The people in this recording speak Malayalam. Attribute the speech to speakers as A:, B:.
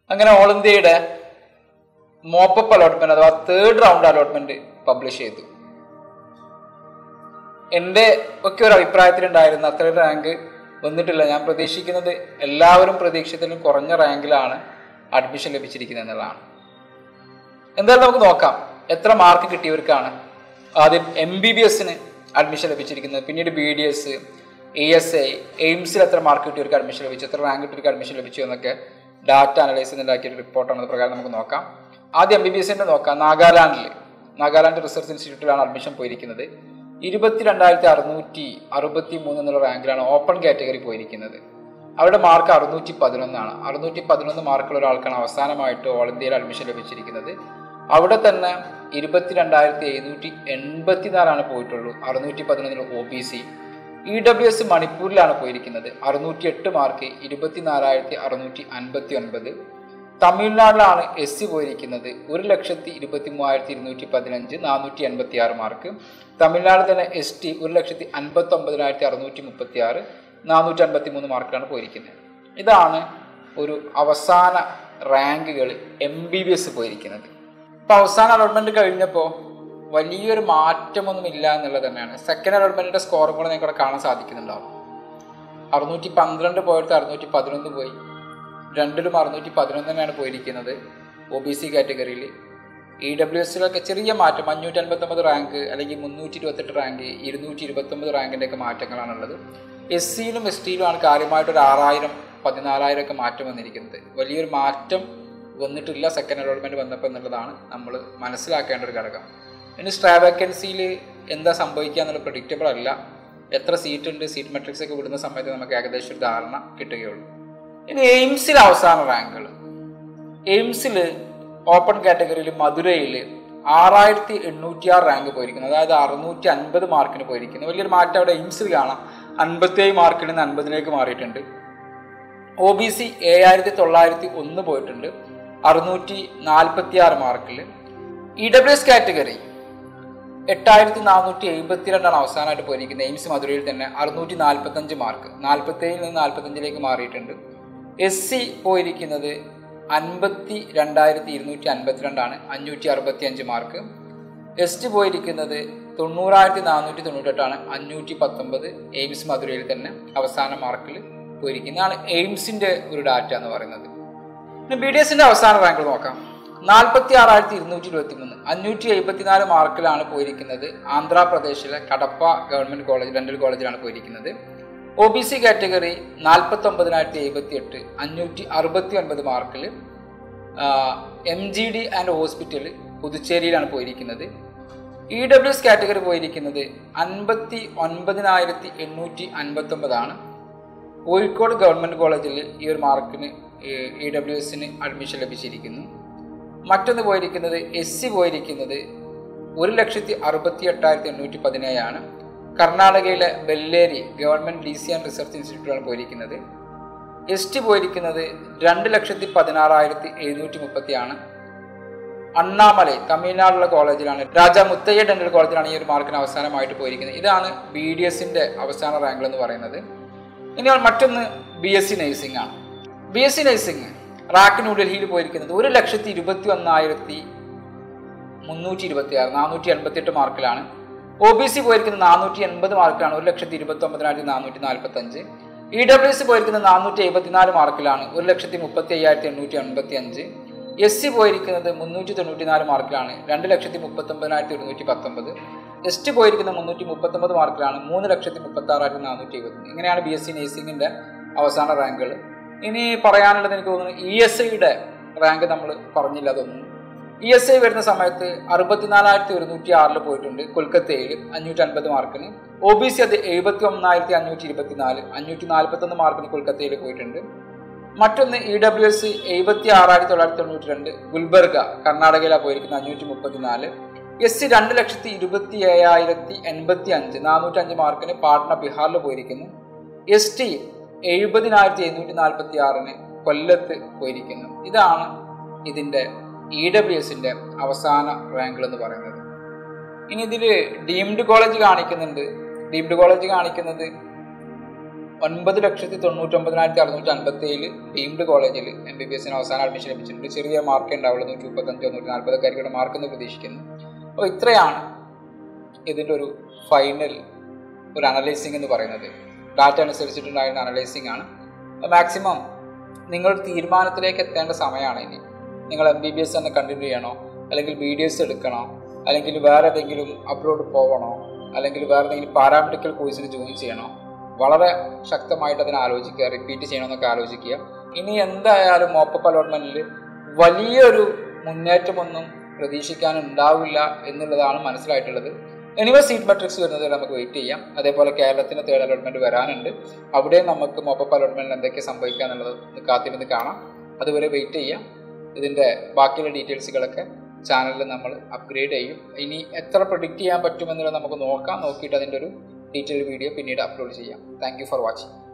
A: അങ്ങനെ ഓൾ ഇന്ത്യയുടെ മോപ്പപ്പ് അലോട്ട്മെന്റ് അഥവാ തേർഡ് റൗണ്ട് അലോട്ട്മെന്റ് പബ്ലിഷ് ചെയ്തു എൻ്റെ ഒക്കെ ഒരു അഭിപ്രായത്തിലുണ്ടായിരുന്ന അത്ര റാങ്ക് വന്നിട്ടില്ല ഞാൻ പ്രതീക്ഷിക്കുന്നത് എല്ലാവരും പ്രതീക്ഷിച്ചതിലും കുറഞ്ഞ റാങ്കിലാണ് അഡ്മിഷൻ ലഭിച്ചിരിക്കുന്നത് എന്നുള്ളതാണ് എന്തായാലും നമുക്ക് നോക്കാം എത്ര മാർക്ക് കിട്ടിയവർക്കാണ് ആദ്യം എം ബി ബി എസിന് അഡ്മിഷൻ ലഭിച്ചിരിക്കുന്നത് പിന്നീട് B D S A S I എയിംസിൽ എത്ര മാർക്ക് കിട്ടിയവർക്ക് അഡ്മിഷൻ ലഭിച്ചു എത്ര റാങ്ക് കിട്ടിയവർക്ക് അഡ്മിഷൻ ലഭിച്ചു എന്നൊക്കെ ഡാറ്റ അനലൈസ് ഉണ്ടാക്കിയ ഒരു റിപ്പോർട്ടാണ് അത് പ്രകാരം നമുക്ക് നോക്കാം ആദ്യം എം ബി ബി എസിൻ്റെ നോക്കാം നാഗാലാൻഡിൽ നാഗാലാൻഡ് റിസർച്ച് ഇൻസ്റ്റിറ്റ്യൂട്ടിലാണ് അഡ്മിഷൻ പോയിരിക്കുന്നത് ഇരുപത്തി രണ്ടായിരത്തി അറുന്നൂറ്റി അറുപത്തി മൂന്ന് എന്നുള്ള റാങ്കിലാണ് ഓപ്പൺ കാറ്റഗറി പോയിരിക്കുന്നത് അവരുടെ മാർക്ക് അറുന്നൂറ്റി പതിനൊന്നാണ് അറുന്നൂറ്റി പതിനൊന്ന് മാർക്കുള്ള ഒരാൾക്കാണ് അവസാനമായിട്ട് ഓൾ ഇന്ത്യയിൽ അഡ്മിഷൻ ലഭിച്ചിരിക്കുന്നത് അവിടെ തന്നെ ഇരുപത്തി രണ്ടായിരത്തി എഴുന്നൂറ്റി എൺപത്തിനാലാണ് പോയിട്ടുള്ളൂ അറുന്നൂറ്റി പതിനൊന്നിൽ O B C E W S മണിപ്പൂരിലാണ് പോയിരിക്കുന്നത് അറുന്നൂറ്റി എട്ട് മാർക്ക് ഇരുപത്തിനാലായിരത്തി അറുന്നൂറ്റി അൻപത്തി ഒൻപത് തമിഴ്നാട്ടിലാണ് എസ് സി പോയിരിക്കുന്നത് ഒരു ലക്ഷത്തി ഇരുപത്തി മൂവായിരത്തി ഇരുന്നൂറ്റി പതിനഞ്ച് നാനൂറ്റി എൺപത്തി ആറ് മാർക്ക് തമിഴ്നാട് തന്നെ എസ് ടി ഒരു ലക്ഷത്തി അൻപത്തി ഒമ്പതിനായിരത്തി അറുന്നൂറ്റി മുപ്പത്തി ആറ് നാനൂറ്റി അൻപത്തി മൂന്ന് മാർക്കിലാണ് പോയിരിക്കുന്നത് ഇതാണ് ഒരു അവസാന റാങ്കുകൾ എം ബി ബി എസ് പോയിരിക്കുന്നത് ഇപ്പൊ അവസാന അലോട്ട്മെന്റ് കഴിഞ്ഞപ്പോൾ വലിയൊരു മാറ്റമൊന്നും ഇല്ല എന്നുള്ളത് തന്നെയാണ് സെക്കൻഡ് അലോട്ട്മെന്റിന്റെ സ്കോറും കൂടെ നിങ്ങൾക്ക് ഇവിടെ കാണാൻ സാധിക്കുന്നുണ്ടാവും അറുന്നൂറ്റി പന്ത്രണ്ട് പോയിട്ട് അറുന്നൂറ്റി പതിനൊന്ന് പോയി രണ്ടിലും അറുന്നൂറ്റി പതിനൊന്ന് തന്നെയാണ് പോയിരിക്കുന്നത് ഒ ബി സി കാറ്റഗറിയിൽ ഇ ഡബ്ല്യു എസിലൊക്കെ ചെറിയ മാറ്റം അഞ്ഞൂറ്റി അൻപത്തൊമ്പത് റാങ്ക് അല്ലെങ്കിൽ മുന്നൂറ്റി ഇരുപത്തെട്ട് റാങ്ക് ഇരുന്നൂറ്റി ഇരുപത്തൊമ്പത് റാങ്കിൻ്റെ ഒക്കെ മാറ്റങ്ങളാണുള്ളത് എസ് സിയിലും എസ് ടിയിലുമാണ് കാര്യമായിട്ട് ഒരു ആറായിരം പതിനാലായിരം ഒക്കെ മാറ്റം വന്നിരിക്കുന്നത് വലിയൊരു മാറ്റം വന്നിട്ടില്ല സെക്കൻഡ് അലോട്ട്മെന്റ് വന്നപ്പോൾ എന്നുള്ളതാണ് നമ്മൾ മനസ്സിലാക്കേണ്ട ഒരു ഘടകം ഇനി സ്ട്രാ വേക്കൻസിയിൽ എന്താ സംഭവിക്കുക എന്നുള്ളത് പ്രഡിക്റ്റബിൾ അല്ല എത്ര സീറ്റ് ഉണ്ട് സീറ്റ് മെട്രിക്സ് ഒക്കെ വിടുന്ന സമയത്ത് നമുക്ക് ഏകദേശം ഒരു ധാരണ കിട്ടുകയുള്ളൂ ഇനി എയിംസിൽ അവസാന റാങ്കുകൾ എയിംസിൽ ഓപ്പൺ കാറ്റഗറിയിൽ മധുരയിൽ ആറായിരത്തി എണ്ണൂറ്റി ആറ് റാങ്ക് പോയിരിക്കുന്നു അതായത് അറുന്നൂറ്റി അൻപത് മാർക്കിന് പോയിരിക്കുന്നു വലിയൊരു മാറ്റം അവിടെ എയിംസിൽ കാണാം അൻപത്തേഴ് മാർക്കിൽ നിന്ന് അൻപതിലേക്ക് മാറിയിട്ടുണ്ട് ഒ ബി സി ഏഴായിരത്തി തൊള്ളായിരത്തി ഒന്ന് പോയിട്ടുണ്ട് അറുന്നൂറ്റി നാൽപ്പത്തി ആറ് മാർക്കിൽ ഇ ഡബ്ല്യു എസ് കാറ്റഗറി എട്ടായിരത്തി നാനൂറ്റി എഴുപത്തിരണ്ടാണ് അവസാനമായിട്ട് പോയിരിക്കുന്നത് എയിംസ് മധുരയിൽ തന്നെ അറുന്നൂറ്റി നാൽപ്പത്തഞ്ച് മാർക്ക് നാൽപ്പത്തേഴിൽ നിന്ന് നാൽപ്പത്തഞ്ചിലേക്ക് മാറിയിട്ടുണ്ട് എസ് സി പോയിരിക്കുന്നത് അൻപത്തി രണ്ടായിരത്തി ഇരുന്നൂറ്റി അൻപത്തിരണ്ടാണ് അഞ്ഞൂറ്റി അറുപത്തി അഞ്ച് മാർക്ക് എസ് ടി പോയിരിക്കുന്നത് തൊണ്ണൂറായിരത്തി നാനൂറ്റി തൊണ്ണൂറ്റെട്ടാണ് അഞ്ഞൂറ്റി പത്തൊമ്പത് എയിംസ് മധുരയിൽ തന്നെ അവസാന മാർക്കിൽ പോയിരിക്കുന്നതാണ് എയിംസിന്റെ ഒരു ഡാറ്റ എന്ന് പറയുന്നത് പിന്നെ ബി ഡി എസിന്റെ അവസാന റാങ്ക് നോക്കാം നാൽപ്പത്തി ആറായിരത്തി ഇരുന്നൂറ്റി ഇരുപത്തി മൂന്ന് അഞ്ഞൂറ്റി എഴുപത്തിനാല് മാർക്കിലാണ് പോയിരിക്കുന്നത് ആന്ധ്രാപ്രദേശിലെ കടപ്പ ഗവൺമെന്റ് കോളേജ് ഡെന്റൽ കോളേജിലാണ് പോയിരിക്കുന്നത് ഒ ബി സി കാറ്റഗറി നാൽപ്പത്തി ഒമ്പതിനായിരത്തി എഴുപത്തി എട്ട് അഞ്ഞൂറ്റി അറുപത്തി ഒൻപത് മാർക്കിൽ M G D and hospital പുതുച്ചേരിയിലാണ് പോയിരിക്കുന്നത് ഇ ഡബ്ല്യു എസ് കാറ്റഗറി പോയിരിക്കുന്നത് അൻപത്തി ഒൻപതിനായിരത്തി എണ്ണൂറ്റി അൻപത്തി ഒമ്പതാണ് കോഴിക്കോട് ഗവൺമെന്റ് കോളേജിൽ ഈ ഒരു മാർക്കിന് ഇ ഡബ്ല്യു എസിന് അഡ്മിഷൻ ലഭിച്ചിരിക്കുന്നു മറ്റൊന്ന് പോയിരിക്കുന്നത് എസ് സി പോയിരിക്കുന്നത് ഒരു ലക്ഷത്തി അറുപത്തി എട്ടായിരത്തി എണ്ണൂറ്റി പതിനേഴാണ് കർണാടകയിലെ Bellary government D C and research ഇൻസ്റ്റിറ്റ്യൂട്ടാണ് പോയിരിക്കുന്നത് എസ് ടി പോയിരിക്കുന്നത് രണ്ട് ലക്ഷത്തി പതിനാറായിരത്തി എഴുന്നൂറ്റി മുപ്പത്തിയാണ് അണ്ണാമലൈ തമിഴ്നാടുള്ള കോളേജിലാണ് രാജാ മുത്തയ്യ ഡെന്റൽ കോളേജിലാണ് ഈ ഒരു മാർക്കിന് അവസാനമായിട്ട് പോയിരിക്കുന്നത് ഇതാണ് ബി ഡി എസിന്റെ അവസാന റാങ്ക് എന്ന് പറയുന്നത് ഇനി മറ്റൊന്ന് ബി എസ് സി നഴ്സിംഗ് ആണ് ബി എസ് സി നഴ്സിംഗ് റാക്ക് ന്യൂഡൽഹിയിൽ പോയിരിക്കുന്നത് ഒരു ലക്ഷത്തി ഇരുപത്തി ഒന്നായിരത്തി മുന്നൂറ്റി ഇരുപത്തി ആറ് നാനൂറ്റി എൺപത്തി എട്ട് മാർക്കിലാണ് ഒ ബി സി പോയിരിക്കുന്നത് നാനൂറ്റി എൺപത് മാർക്കിലാണ് ഒരു ലക്ഷത്തി ഇരുപത്തി ഒമ്പതിനായിരത്തി നാനൂറ്റി നാൽപ്പത്തി അഞ്ച് ഇ ഡബ്ല്യു എസ് പോയിരിക്കുന്നത് നാനൂറ്റി എഴുപത്തിനാല് മാർക്കിലാണ് ഒരു ലക്ഷത്തി മുപ്പത്തി അയ്യായിരത്തി എണ്ണൂറ്റി എൺപത്തി അഞ്ച് എസ് സി പോയിരിക്കുന്നത് മുന്നൂറ്റി തൊണ്ണൂറ്റി നാല് മാർക്കിലാണ് രണ്ട് ലക്ഷത്തി മുപ്പത്തി ഒമ്പതിനായിരത്തി ഒരുന്നൂറ്റി പത്തൊമ്പത് എസ് ടി പോയിരിക്കുന്നത് മുന്നൂറ്റി മുപ്പത്തൊമ്പത് മാർക്കിലാണ് മൂന്ന് ലക്ഷത്തി മുപ്പത്തി ആറായിരത്തി നാനൂറ്റി എഴുപത്തി ഇങ്ങനെയാണ് ബി എസ് സി നഴ്സിംഗിന്റെ അവസാന റാങ്കുകൾ ഇനി പറയാനുള്ളത് എനിക്ക് തോന്നുന്നു ഇ എസ് ഐയുടെ റാങ്ക് നമ്മൾ പറഞ്ഞില്ല അതൊന്നും ഇ എസ് ഐ വരുന്ന സമയത്ത് അറുപത്തിനാലായിരത്തി ഒരുന്നൂറ്റി ആറിൽ പോയിട്ടുണ്ട് കൊൽക്കത്തയിൽ അഞ്ഞൂറ്റി അൻപത് മാർക്കിന് ഒ ബി സി അത് എഴുപത്തി ഒന്നായിരത്തി അഞ്ഞൂറ്റി ഇരുപത്തിനാല് അഞ്ഞൂറ്റി നാൽപ്പത്തി ഒന്ന് മാർക്കിന് കൊൽക്കത്തയിൽ പോയിട്ടുണ്ട് മറ്റൊന്ന് ഇ ഡബ്ല്യു എസ് എഴുപത്തി ആറായിരത്തി തൊള്ളായിരത്തി തൊണ്ണൂറ്റി രണ്ട് ഗുൽബർഗ കർണാടകയിലാണ് പോയിരിക്കുന്നത് അഞ്ഞൂറ്റി മുപ്പത്തിനാല് എസ് സി രണ്ട് ലക്ഷത്തി ഇരുപത്തി ഏഴായിരത്തി എൺപത്തി അഞ്ച് നാനൂറ്റി അഞ്ച് മാർക്കിന് പാട്ന ബീഹാറിൽ പോയിരിക്കുന്നു എസ് ടി എഴുപതിനായിരത്തി എഴുന്നൂറ്റി നാൽപ്പത്തി ആറിന് കൊല്ലത്ത് പോയിരിക്കുന്നു ഇതാണ് ഇതിന്റെ ഇ ഡബ്ല്യു എസിന്റെ അവസാന റാങ്കുകൾ എന്ന് പറയുന്നത് ഇനി ഇതിൽ ഡീംഡ് കോളേജ് കാണിക്കുന്നുണ്ട് ഡീംഡ് കോളേജ് കാണിക്കുന്നത് ഒൻപത് ലക്ഷത്തി തൊണ്ണൂറ്റൊമ്പതിനായിരത്തി അറുന്നൂറ്റി അൻപത്തി ഏഴ് ഡീംഡ് കോളേജിൽ എം ബി ബി എസിന് അവസാന അഡ്മിഷൻ ലഭിച്ചിട്ടുണ്ട് ചെറിയ മാർക്ക് ഉണ്ടാവുള്ളൂ നൂറ്റി മുപ്പത്തഞ്ചോ നൂറ്റി നാൽപ്പതൊക്കെ ആയിരിക്കും മാർക്ക് എന്ന് പ്രതീക്ഷിക്കുന്നു അപ്പോൾ ഇത്രയാണ് ഇതിൻ്റെ ഒരു ഫൈനൽ ഒരു അനലൈസിങ് എന്ന് പറയുന്നത് ഡാറ്റ അനുസരിച്ചിട്ടുണ്ടായിരുന്ന അനലൈസിങ് ആണ് മാക്സിമം നിങ്ങൾ തീരുമാനത്തിലേക്ക് എത്തേണ്ട സമയമാണ് ഇനി നിങ്ങൾ എം ബി ബി എസ് തന്നെ കണ്ടിന്യൂ ചെയ്യണോ അല്ലെങ്കിൽ ബി ഡി എസ് എടുക്കണോ അല്ലെങ്കിൽ വേറെ ഏതെങ്കിലും അബ്രോഡ് പോകണോ അല്ലെങ്കിൽ വേറെ ഏതെങ്കിലും പാരാമെഡിക്കൽ കോഴ്സിന് ജോയിൻ ചെയ്യണോ വളരെ ശക്തമായിട്ട് അതിനെ ആലോചിക്കുക റിപ്പീറ്റ് ചെയ്യണമെന്നൊക്കെ ആലോചിക്കുക ഇനി എന്തായാലും മോപ്പപ്പ് അലോട്ട്മെന്റിൽ വലിയൊരു മുന്നേറ്റമൊന്നും പ്രതീക്ഷിക്കാൻ ഉണ്ടാവില്ല എന്നുള്ളതാണ് മനസ്സിലായിട്ടുള്ളത് എനിവേ സീറ്റ് മെട്രിക്സ് വരുന്നത് വരെ നമുക്ക് വെയിറ്റ് ചെയ്യാം അതേപോലെ കേരളത്തിന് തേർഡ് അലോട്ട്മെന്റ് വരാനുണ്ട് അവിടെ നമുക്ക് മോപ്പപ്പ് അലോട്ട്മെന്റിൽ എന്തൊക്കെ സംഭവിക്കുക എന്നുള്ളത് കാത്തിരുന്ന് കാണാം അതുവരെ വെയിറ്റ് ചെയ്യാം ഇതിൻ്റെ ബാക്കിയുള്ള ഡീറ്റെയിൽസുകളൊക്കെ ചാനലിൽ നമ്മൾ അപ്ഗ്രേഡ് ചെയ്യും ഇനി എത്ര പ്രൊഡിക്റ്റ് ചെയ്യാൻ പറ്റുമെന്നുള്ളത് നമുക്ക് നോക്കാം നോക്കിയിട്ട് അതിൻ്റെ ഒരു ഡീറ്റെയിൽ വീഡിയോ പിന്നീട് അപ്ലോഡ് ചെയ്യാം താങ്ക് ഫോർ വാച്ചിങ്